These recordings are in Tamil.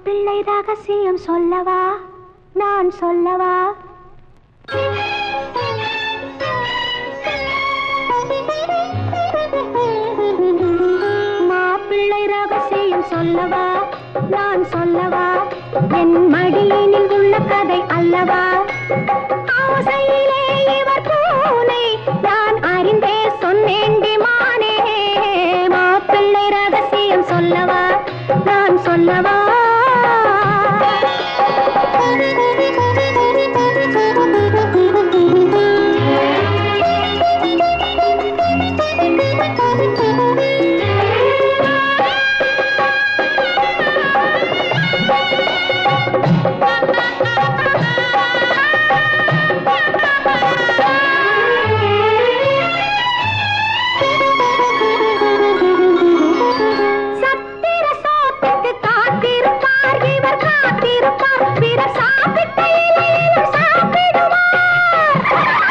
மாப்பிள்ளை ரகசியம் சொல்லவா நான் சொல்லவா மாப்பிள்ளை ரகசியம் சொல்லவா நான் சொல்லவா என் மடியினில் உள்ள கதை அல்லவா ஆசையிலே இவர் பூனை நான் அறிந்தே சொன்னேண்டி மானே மாப்பிள்ளை ரகசியம் சொல்லவா நான் சொல்லவா சத்திர சோத்துக்கு காத்திருப்பார் இவர் காத்திருப்பார் பிறர் சாப்பிட்ட இலையிலும் சாப்பிடுவார்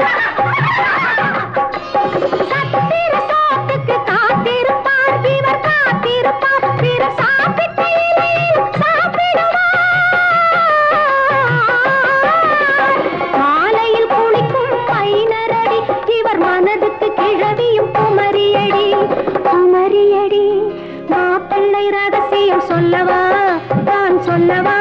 சத்திர சோத்துக்கு காத்திருப்பார் இவர் காத்திருப்பார் பிறர் சாப்பிட்ட இலையிலும் சாப்பிடுவார் காலையில் குளிக்கும் மைனரடி இவர் மனதுக்கு கிழவியும் குமரியடி குமரியடி மாப்பிள்ளை ரகசியம் சொல்லவா நான் சொல்லவா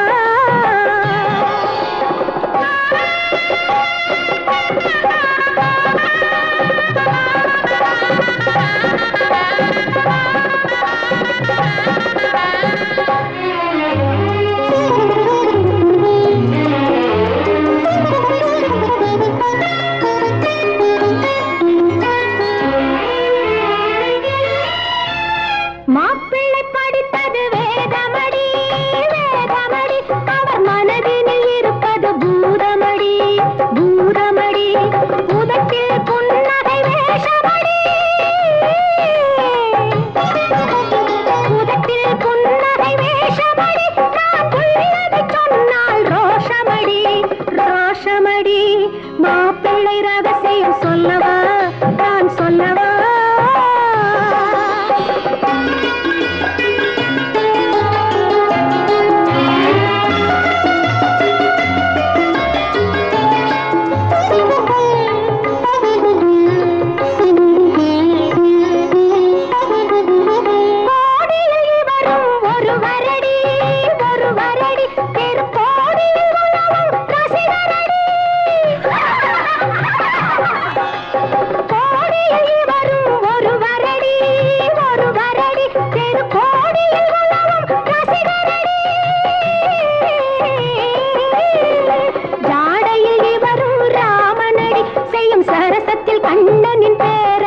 மாப்பிள்ளை படித்தது வேதமடி வேதமடி அவர் மனதினில் இருப்பது பூதமடி பூதமடி உதட்டில் புன்னகை வேஷமடி உதட்டில் புன்னகை வேஷமடி நான் உள்ளதை சொன்னால் ரோஷமடி ரோஷமடி மாப்பிள்ளை ரகசியம் சொல்லவா நான் சொல்லவா கோடியில் இவரும் ஒரு வரடி ஒரு வரடி தெரு கோடியில் உலவும் ரசிகரடி கோடியில் இவரும் ஒரு வரடி ஒரு வரடி தெரு கோடியில் உலவும் ரசிகரடி ஜாடையில் இவரும் ராமனடி செய்யும் சரசத்தில் கண்ணனின் பேர்